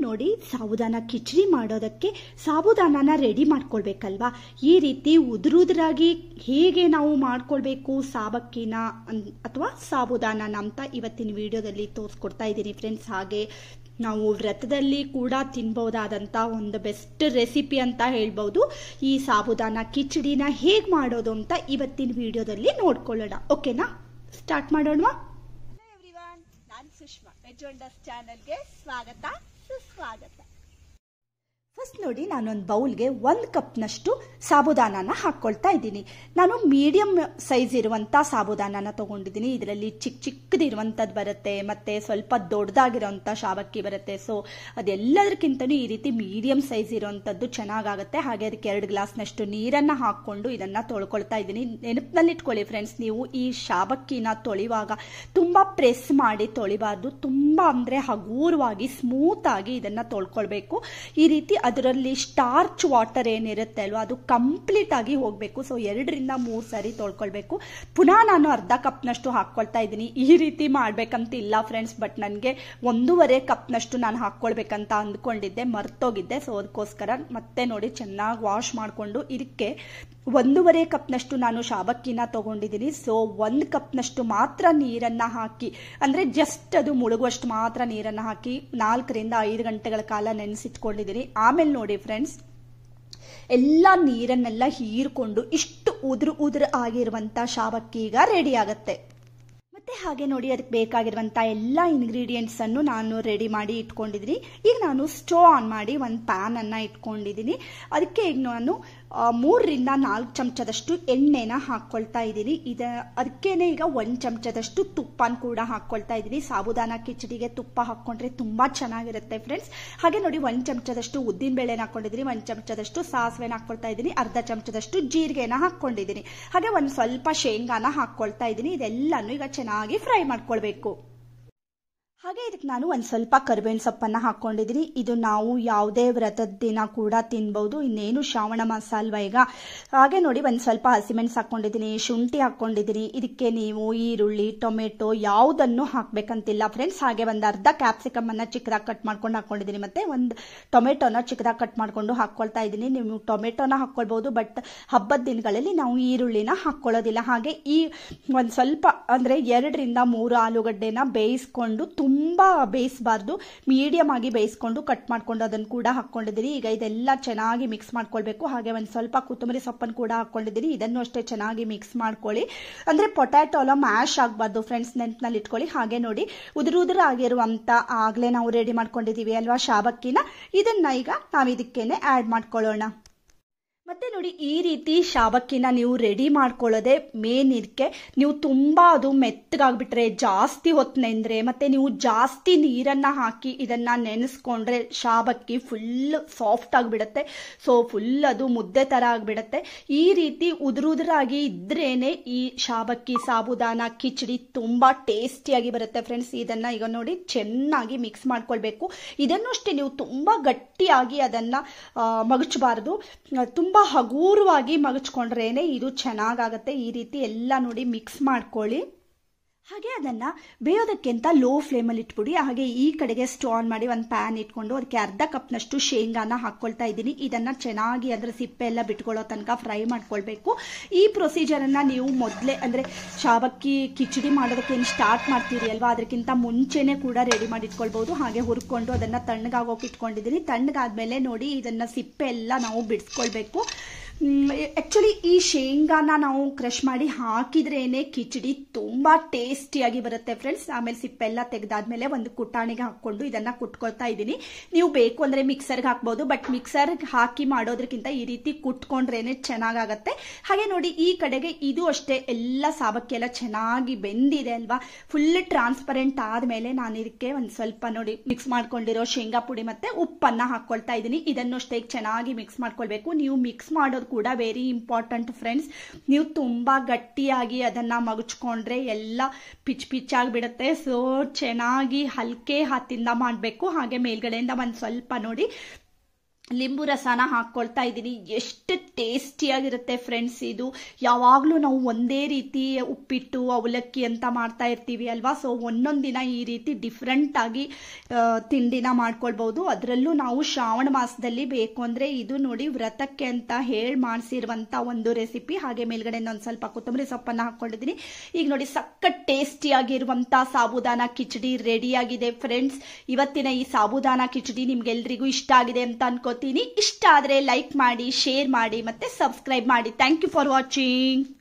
ನೋಡಿ ಸಾಬುದಾನ ಕಿಚಡಿ ಮಾಡೋದಕ್ಕೆ ಸಾಬುದಾನನ ರೆಡಿ ಮಾಡ್ಕೊಳ್ಬೇಕಲ್ವಾ ಈ ರೀತಿ ಉದುರುದ್ರಾಗಿ ಹೇಗೆ ನಾವು ಮಾಡ್ಕೊಳ್ಬೇಕು ಸಾಬಕ್ಕಿನ ಅನ್- ಅಥವಾ ಸಾಬುದಾನನ ಅಂತ ಇವತ್ತಿನ ವಿಡಿಯೋದಲ್ಲಿ ತೋರಿಸ್ಕೊಡ್ತಾ ಇದ್ದೀನಿ ಫ್ರೆಂಡ್ಸ್ ಹಾಗೆ ನಾವು ವ್ರತದಲ್ಲಿ ಕೂಡ ತಿನ್ಬಹುದಾದಂಥ ಒಂದು ಬೆಸ್ಟ್ ರೆಸಿಪಿ ಅಂತ ಹೇಳ್ಬೋದು ಈ ಸಾಬುದಾನ ಕಿಚಡಿನ ಹೇಗೆ ಮಾಡೋದು ಅಂತ ಇವತ್ತಿನ ವಿಡಿಯೋದಲ್ಲಿ ನೋಡ್ಕೊಳ್ಳೋಣ ಓಕೆನಾ ಸ್ಟಾರ್ಟ್ ಮಾಡೋಣವಾ ಹಲೋ ಎವ್ರಿವಾನ್ ನಾನು ಸುಷ್ಮಾ ವೆಜ್ ವಂಡರ್ಸ್ ಚಾನಲ್ಗೆ ಸ್ವಾಗತ ಸುಸ್ವಾಗತ ಫಸ್ಟ್ ನೋಡಿ ನಾನೊಂದು ಬೌಲ್ಗೆ ಒಂದು ಕಪ್ನಷ್ಟು ಸಾಬುದಾನನ ಹಾಕ್ಕೊಳ್ತಾ ಇದ್ದೀನಿ ನಾನು ಮೀಡಿಯಂ ಸೈಜ್ ಇರುವಂಥ ಸಾಬುದಾನನ ತೊಗೊಂಡಿದ್ದೀನಿ ಇದರಲ್ಲಿ ಚಿಕ್ಕ ಚಿಕ್ಕದಿರುವಂಥದ್ದು ಬರುತ್ತೆ ಮತ್ತು ಸ್ವಲ್ಪ ದೊಡ್ಡದಾಗಿರೋಂಥ ಶಾವಕ್ಕಿ ಬರುತ್ತೆ ಸೊ ಅದೆಲ್ಲದಕ್ಕಿಂತಲೂ ಈ ರೀತಿ ಮೀಡಿಯಂ ಸೈಜ್ ಇರೋವಂಥದ್ದು ಚೆನ್ನಾಗಾಗುತ್ತೆ ಹಾಗೆ ಅದಕ್ಕೆ ಎರಡು ಗ್ಲಾಸ್ನಷ್ಟು ನೀರನ್ನು ಹಾಕ್ಕೊಂಡು ಇದನ್ನು ತೊಳ್ಕೊಳ್ತಾ ಇದ್ದೀನಿ ನೆನಪಿನಲ್ಲಿ ಇಟ್ಕೊಳ್ಳಿ ಫ್ರೆಂಡ್ಸ್ ನೀವು ಈ ಶಾವಕ್ಕಿನ ತೊಳಿವಾಗ ತುಂಬ ಪ್ರೆಸ್ ಮಾಡಿ ತೊಳಿಬಾರ್ದು ತುಂಬ ಅಂದರೆ ಹಗೂರವಾಗಿ ಸ್ಮೂತಾಗಿ ಇದನ್ನು ತೊಳ್ಕೊಳ್ಬೇಕು ಈ ರೀತಿ ಅದರಲ್ಲಿ ಸ್ಟಾರ್ಚ್ ವಾಟರ್ ಏನಿರುತ್ತೆ ಅಲ್ವಾ ಅದು ಕಂಪ್ಲೀಟ್ ಆಗಿ ಹೋಗಬೇಕು ಸೊ ಎರಡರಿಂದ ಮೂರು ಸಾರಿ ತೊಳ್ಕೊಳ್ಬೇಕು ಪುನಃ ನಾನು ಅರ್ಧ ಕಪ್ನಷ್ಟು ಹಾಕ್ಕೊಳ್ತಾ ಇದ್ದೀನಿ ಈ ರೀತಿ ಮಾಡ್ಬೇಕಂತ ಇಲ್ಲ ಫ್ರೆಂಡ್ಸ್ ಬಟ್ ನನಗೆ ಒಂದೂವರೆ ಕಪ್ನಷ್ಟು ನಾನು ಹಾಕ್ಕೊಳ್ಬೇಕಂತ ಅಂದ್ಕೊಂಡಿದ್ದೆ ಮರ್ತೋಗಿದ್ದೆ ಸೊ ಅದಕ್ಕೋಸ್ಕರ ಮತ್ತೆ ನೋಡಿ ಚೆನ್ನಾಗಿ ವಾಶ್ ಮಾಡಿಕೊಂಡು ಇದಕ್ಕೆ ಒಂದೂವರೆ ಕಪ್ನಷ್ಟು ನಾನು ಶಾಬಕ್ಕಿನ ತಗೊಂಡಿದ್ದೀನಿ ಸೊ ಒಂದು ಕಪ್ನಷ್ಟು ಮಾತ್ರ ನೀರನ್ನು ಹಾಕಿ ಅಂದರೆ ಜಸ್ಟ್ ಅದು ಮುಳುಗುವಷ್ಟು ಮಾತ್ರ ನೀರನ್ನು ಹಾಕಿ ನಾಲ್ಕರಿಂದ ಐದು ಗಂಟೆಗಳ ಕಾಲ ನೆನೆಸಿಟ್ಕೊಂಡಿದ್ದೀನಿ ಆಮೇಲೆ ನೋಡಿ ಫ್ರೆಂಡ್ಸ್ ಎಲ್ಲ ನೀರನ್ನೆಲ್ಲ ಹೀರ್ಕೊಂಡು ಇಷ್ಟು ಉದುರು ಉದುರು ಆಗಿರುವಂಥ ಶಾಬಕ್ಕಿ ಈಗ ರೆಡಿ ಆಗುತ್ತೆ ಮತ್ತೆ ಹಾಗೆ ನೋಡಿ ಅದಕ್ಕೆ ಬೇಕಾಗಿರುವಂಥ ಎಲ್ಲ ಇಂಗ್ರೀಡಿಯೆಂಟ್ಸ್ ಅನ್ನು ನಾನು ರೆಡಿ ಮಾಡಿ ಇಟ್ಕೊಂಡಿದ್ದೀನಿ ಈಗ ನಾನು ಸ್ಟೋ ಆನ್ ಮಾಡಿ ಒಂದು ಪ್ಯಾನ್ ಅನ್ನ ಇಟ್ಕೊಂಡಿದ್ದೀನಿ ಅದಕ್ಕೆ ಈಗ ನಾನು ಆ, ಮೂರರಿಂದ ನಾಲ್ಕು ಚಮಚದಷ್ಟು ಎಣ್ಣೆನ ಹಾಕ್ಕೊಳ್ತಾ ಇದ್ದೀನಿ ಇದ ಅದಕ್ಕೇನೆ ಈಗ ಒಂದು ಚಮಚದಷ್ಟು ತುಪ್ಪನ ಕೂಡ ಹಾಕ್ಕೊಳ್ತಾ ಇದ್ದೀನಿ ಸಾಬುದಾನ ಕಿಚಡಿಗೆ ತುಪ್ಪ ಹಾಕ್ಕೊಂಡ್ರೆ ತುಂಬಾ ಚೆನ್ನಾಗಿರುತ್ತೆ ಫ್ರೆಂಡ್ಸ್ ಹಾಗೆ ನೋಡಿ ಒಂದು ಚಮಚದಷ್ಟು ಉದ್ದಿನ ಬೇಳೆನ ಹಾಕೊಂಡಿದ್ದೀನಿ ಒಂದು ಚಮಚದಷ್ಟು ಸಾಸಿವೆನ ಹಾಕ್ಕೊಳ್ತಾ ಇದ್ದೀನಿ ಅರ್ಧ ಚಮಚದಷ್ಟು ಜೀರಿಗೆನ ಹಾಕ್ಕೊಂಡಿದ್ದೀನಿ ಹಾಗೆ ಒಂದು ಸ್ವಲ್ಪ ಶೇಂಗಾನ ಹಾಕ್ಕೊಳ್ತಾ ಇದ್ದೀನಿ ಇದೆಲ್ಲನೂ ಈಗ ಚೆನ್ನಾಗಿ ಫ್ರೈ ಮಾಡ್ಕೊಳ್ಬೇಕು ಹಾಗೆ ಇದಕ್ಕೆ ನಾನು ಒಂದು ಸ್ವಲ್ಪ ಕರಿಬೇವಿನ ಸೊಪ್ಪನ್ನು ಹಾಕ್ಕೊಂಡಿದ್ದೀನಿ ಇದು ನಾವು ಯಾವುದೇ ವ್ರತದ ದಿನ ಕೂಡ ತಿನ್ಬೋದು ಇನ್ನೇನು ಶ್ರಾವಣ ಮಾಸ ಅಲ್ವಾ ಈಗ ಹಾಗೆ ನೋಡಿ ಒಂದು ಸ್ವಲ್ಪ ಹಸಿಮೆಣಸು ಹಾಕ್ಕೊಂಡಿದ್ದೀನಿ ಶುಂಠಿ ಹಾಕ್ಕೊಂಡಿದ್ದೀನಿ ಇದಕ್ಕೆ ನೀವು ಈರುಳ್ಳಿ ಟೊಮೆಟೊ ಯಾವುದನ್ನು ಹಾಕಬೇಕಂತಿಲ್ಲ ಫ್ರೆಂಡ್ಸ್ ಹಾಗೆ ಒಂದು ಅರ್ಧ ಕ್ಯಾಪ್ಸಿಕಮನ್ನು ಚಿಕ್ಕದಾಗಿ ಕಟ್ ಮಾಡ್ಕೊಂಡು ಹಾಕ್ಕೊಂಡಿದ್ದೀನಿ ಮತ್ತು ಒಂದು ಟೊಮೆಟೊನ ಚಿಕ್ಕದಾಗಿ ಕಟ್ ಮಾಡಿಕೊಂಡು ಹಾಕ್ಕೊಳ್ತಾ ಇದ್ದೀನಿ ನೀವು ಟೊಮೆಟೊನ ಹಾಕ್ಕೊಳ್ಬೋದು ಬಟ್ ಹಬ್ಬದ ದಿನಗಳಲ್ಲಿ ನಾವು ಈರುಳ್ಳಿನ ಹಾಕ್ಕೊಳ್ಳೋದಿಲ್ಲ ಹಾಗೆ ಈ ಒಂದು ಸ್ವಲ್ಪ ಅಂದರೆ ಎರಡರಿಂದ ಮೂರು ಆಲೂಗಡ್ಡೆನ ಬೇಯಿಸ್ಕೊಂಡು ತುಂಬ ಬೇಯಿಸಬಾರ್ದು ಮೀಡಿಯಮ್ ಆಗಿ ಬೇಯಿಸ್ಕೊಂಡು ಕಟ್ ಮಾಡ್ಕೊಂಡು ಅದನ್ನು ಕೂಡ ಹಾಕ್ಕೊಂಡಿದ್ದೀನಿ ಈಗ ಇದೆಲ್ಲ ಚೆನ್ನಾಗಿ ಮಿಕ್ಸ್ ಮಾಡ್ಕೊಳ್ಬೇಕು ಹಾಗೆ ಒಂದು ಸ್ವಲ್ಪ ಕೊತ್ತಂಬರಿ ಸೊಪ್ಪನ್ನು ಕೂಡ ಹಾಕ್ಕೊಂಡಿದ್ದೀನಿ ಇದನ್ನು ಅಷ್ಟೇ ಚೆನ್ನಾಗಿ ಮಿಕ್ಸ್ ಮಾಡ್ಕೊಳ್ಳಿ ಅಂದರೆ ಪೊಟ್ಯಾಟೊ ಎಲ್ಲ ಮ್ಯಾಶ್ ಆಗಬಾರ್ದು ಫ್ರೆಂಡ್ಸ್ ನೆನಪಿನಲ್ಲಿ ಇಟ್ಕೊಳ್ಳಿ ಹಾಗೆ ನೋಡಿ ಉದುರು ಉದುರು ಆಗಿರುವಂಥ ಆಗಲೇ ನಾವು ರೆಡಿ ಮಾಡ್ಕೊಂಡಿದ್ದೀವಿ ಅಲ್ವಾ ಶಾಬಕ್ಕಿನ ಇದನ್ನ ಈಗ ನಾವು ಇದಕ್ಕೇನೆ ಆ್ಯಡ್ ಮಾಡ್ಕೊಳ್ಳೋಣ ಮತ್ತೆ ನೋಡಿ ಈ ರೀತಿ ಶಾಬಕ್ಕಿನ ನೀವು ರೆಡಿ ಮಾಡ್ಕೊಳ್ಳೋದೆ ಮೇನ್ ಇದಕ್ಕೆ ನೀವು ತುಂಬ ಅದು ಮೆತ್ತಗಾಗ್ಬಿಟ್ರೆ ಜಾಸ್ತಿ ಹೊತ್ತು ನೆಂದ್ರೆ ಮತ್ತೆ ನೀವು ಜಾಸ್ತಿ ನೀರನ್ನ ಹಾಕಿ ಇದನ್ನ ನೆನೆಸ್ಕೊಂಡ್ರೆ ಶಾಬಕ್ಕಿ ಫುಲ್ ಸಾಫ್ಟ್ ಆಗಿಬಿಡುತ್ತೆ ಸೊ ಫುಲ್ ಅದು ಮುದ್ದೆ ಥರ ಆಗಿಬಿಡುತ್ತೆ ಈ ರೀತಿ ಉದುರುದುರಾಗಿ ಇದ್ರೇನೆ ಈ ಶಾಬಕ್ಕಿ ಸಾಬುದಾನ ಕಿಚಡಿ ತುಂಬ ಟೇಸ್ಟಿಯಾಗಿ ಬರುತ್ತೆ ಫ್ರೆಂಡ್ಸ್ ಇದನ್ನ ಈಗ ನೋಡಿ ಚೆನ್ನಾಗಿ ಮಿಕ್ಸ್ ಮಾಡ್ಕೊಳ್ಬೇಕು ಇದನ್ನು ಅಷ್ಟೇ ನೀವು ತುಂಬ ಗಟ್ಟಿಯಾಗಿ ಅದನ್ನ ಆ, ಮಗಚಬಾರ್ದು ತುಂಬ ಹಗೂರವಾಗಿ ಮಗಚ್ಕೊಂಡ್ರೇನೆ ಇದು ಚೆನ್ನಾಗಾಗತ್ತೆ ಈ ರೀತಿ ಎಲ್ಲ ನೋಡಿ ಮಿಕ್ಸ್ ಮಾಡ್ಕೊಳ್ಳಿ ಹಾಗೆ ಅದನ್ನ ಬೇಯೋದಕ್ಕೆ ಅಂತ ಲೋ ಫ್ಲೇಮಲ್ಲಿ ಇಟ್ಬಿಡಿ ಹಾಗೆ ಈ ಕಡೆಗೆ ಸ್ಟೋ ಆನ್ ಮಾಡಿ ಒಂದು ಪ್ಯಾನ್ ಇಟ್ಕೊಂಡು ಅದಕ್ಕೆ ಅರ್ಧ ಕಪ್ನಷ್ಟು ಶೇಂಗಾನ ಹಾಕ್ಕೊಳ್ತಾ ಇದ್ದೀನಿ ಇದನ್ನ ಚೆನ್ನಾಗಿ ಅದರ ಸಿಪ್ಪೆ ಎಲ್ಲ ಬಿಟ್ಕೊಳ್ಳೋ ತನಕ ಫ್ರೈ ಮಾಡ್ಕೊಳ್ಬೇಕು ಈ ಪ್ರೊಸೀಜರನ್ನ ನೀವು ಮೊದಲೇ ಅಂದರೆ ಶಾವಕ್ಕಿ ಕಿಚಡಿ ಮಾಡೋದಕ್ಕೆ ಏನು ಸ್ಟಾರ್ಟ್ ಮಾಡ್ತೀರಿ ಅಲ್ವಾ ಅದಕ್ಕಿಂತ ಮುಂಚೆನೆ ಕೂಡ ರೆಡಿ ಮಾಡಿ ಇಟ್ಕೊಳ್ಬಹುದು ಹಾಗೆ ಹುರ್ಕೊಂಡು ಅದನ್ನ ತಣ್ಣಗಾಗೋಕೆ ಇಟ್ಕೊಂಡಿದ್ದೀನಿ ತಣ್ಣಗಾದ್ಮೇಲೆ ನೋಡಿ ಇದನ್ನ ಸಿಪ್ಪೆ ಎಲ್ಲ ನಾವು ಬಿಡಿಸ್ಕೊಳ್ಬೇಕು ಆ್ಯಕ್ಚುಲಿ ಈ ಶೇಂಗಾನ ನಾವು ಕ್ರಷ್ ಮಾಡಿ ಹಾಕಿದ್ರೇನೆ ಕಿಚಡಿ ತುಂಬ ಟೇಸ್ಟಿಯಾಗಿ ಬರುತ್ತೆ ಫ್ರೆಂಡ್ಸ್ ಆಮೇಲೆ ಸಿಪ್ಪೆಲ್ಲ ತೆಗೆದಾದ್ಮೇಲೆ ಒಂದು ಕುಟ್ಟಾಣಿಗೆ ಹಾಕ್ಕೊಂಡು ಇದನ್ನ ಕುಟ್ಕೊಳ್ತಾ ಇದ್ದೀನಿ ನೀವು ಬೇಕು ಅಂದರೆ ಮಿಕ್ಸರ್ಗೆ ಹಾಕ್ಬೋದು ಬಟ್ ಮಿಕ್ಸರ್ಗೆ ಹಾಕಿ ಮಾಡೋದ್ರಕ್ಕಿಂತ ಈ ರೀತಿ ಕುಟ್ಕೊಂಡ್ರೇನೆ ಚೆನ್ನಾಗಾಗತ್ತೆ ಹಾಗೆ ನೋಡಿ ಈ ಕಡೆಗೆ ಇದು ಅಷ್ಟೇ ಎಲ್ಲ ಸಾಬಕ್ಕಿ ಎಲ್ಲ ಚೆನ್ನಾಗಿ ಬೆಂದಿದೆ ಅಲ್ವಾ ಫುಲ್ ಟ್ರಾನ್ಸ್ಪರೆಂಟ್ ಆದಮೇಲೆ ನಾನು ಇದಕ್ಕೆ ಒಂದು ಸ್ವಲ್ಪ ನೋಡಿ ಮಿಕ್ಸ್ ಮಾಡ್ಕೊಂಡಿರೋ ಶೇಂಗಾ ಪುಡಿ ಮತ್ತೆ ಉಪ್ಪನ್ನ ಹಾಕ್ಕೊಳ್ತಾ ಇದ್ದೀನಿ ಇದನ್ನು ಅಷ್ಟೇ ಚೆನ್ನಾಗಿ ಮಿಕ್ಸ್ ಮಾಡ್ಕೊಳ್ಬೇಕು ನೀವು ಮಿಕ್ಸ್ ಮಾಡೋದು ಕೂಡ ವೆರಿ ಇಂಪಾರ್ಟೆಂಟ್ ಫ್ರೆಂಡ್ಸ್ ನೀವು ತುಂಬ ಗಟ್ಟಿಯಾಗಿ ಅದನ್ನ ಮಗುಚ್ಕೊಂಡ್ರೆ ಎಲ್ಲ ಪಿಚ್ ಪಿಚ್ ಆಗಿಬಿಡುತ್ತೆ ಸೊ ಚೆನ್ನಾಗಿ ಹಲ್ಕೆ ಹತ್ತಿಂದ ಮಾಡಬೇಕು ಹಾಗೆ ಮೇಲ್ಗಡೆಯಿಂದ ಒಂದು ಸ್ವಲ್ಪ ನೋಡಿ ಲಿಂಬು ರಸನ ಹಾಕ್ಕೊಳ್ತಾ ಇದ್ದೀನಿ ಎಷ್ಟು ಟೇಸ್ಟಿಯಾಗಿರುತ್ತೆ ಫ್ರೆಂಡ್ಸ್ ಇದು ಯಾವಾಗಲೂ ನಾವು ಒಂದೇ ರೀತಿ ಉಪ್ಪಿಟ್ಟು ಅವಲಕ್ಕಿ ಅಂತ ಮಾಡ್ತಾ ಇರ್ತೀವಿ ಅಲ್ವಾ ಸೊ ಒಂದೊಂದು ದಿನ ಈ ರೀತಿ ಡಿಫ್ರೆಂಟ್ ಆಗಿ ಆ, ತಿಂಡಿನ ಮಾಡ್ಕೊಳ್ಬಹುದು ಅದರಲ್ಲೂ ನಾವು ಶ್ರಾವಣ ಮಾಸದಲ್ಲಿ ಬೇಕು ಅಂದರೆ ಇದು ನೋಡಿ ವ್ರತಕ್ಕೆ ಅಂತ ಹೇಳಿ ಮಾಡಿಸಿರುವಂಥ ಒಂದು ರೆಸಿಪಿ ಹಾಗೆ ಮೇಲ್ಗಡೆ ಒಂದು ಸ್ವಲ್ಪ ಕೊತ್ತಂಬರಿ ಸೊಪ್ಪನ್ನು ಹಾಕ್ಕೊಂಡಿದ್ದೀನಿ ಈಗ ನೋಡಿ ಸಖತ್ ಟೇಸ್ಟಿಯಾಗಿರುವಂಥ ಸಾಬುದಾನ ಕಿಚಡಿ ರೆಡಿಯಾಗಿದೆ ಫ್ರೆಂಡ್ಸ್ ಇವತ್ತಿನ ಈ ಸಾಬುದಾನ ಕಿಚಡಿ ನಿಮ್ಗೆಲ್ರಿಗೂ ಇಷ್ಟ ಆಗಿದೆ ಅಂತ ಅನ್ಕೋತೀನಿ ಇಷ್ಟ ಆದರೆ ಲೈಕ್ ಮಾಡಿ ಶೇರ್ ಮಾಡಿ ಮತ್ತೆ ಸಬ್ಸ್ಕ್ರೈಬ್ ಮಾಡಿ ಥ್ಯಾಂಕ್ ಯು ಫಾರ್ ವಾಚಿಂಗ್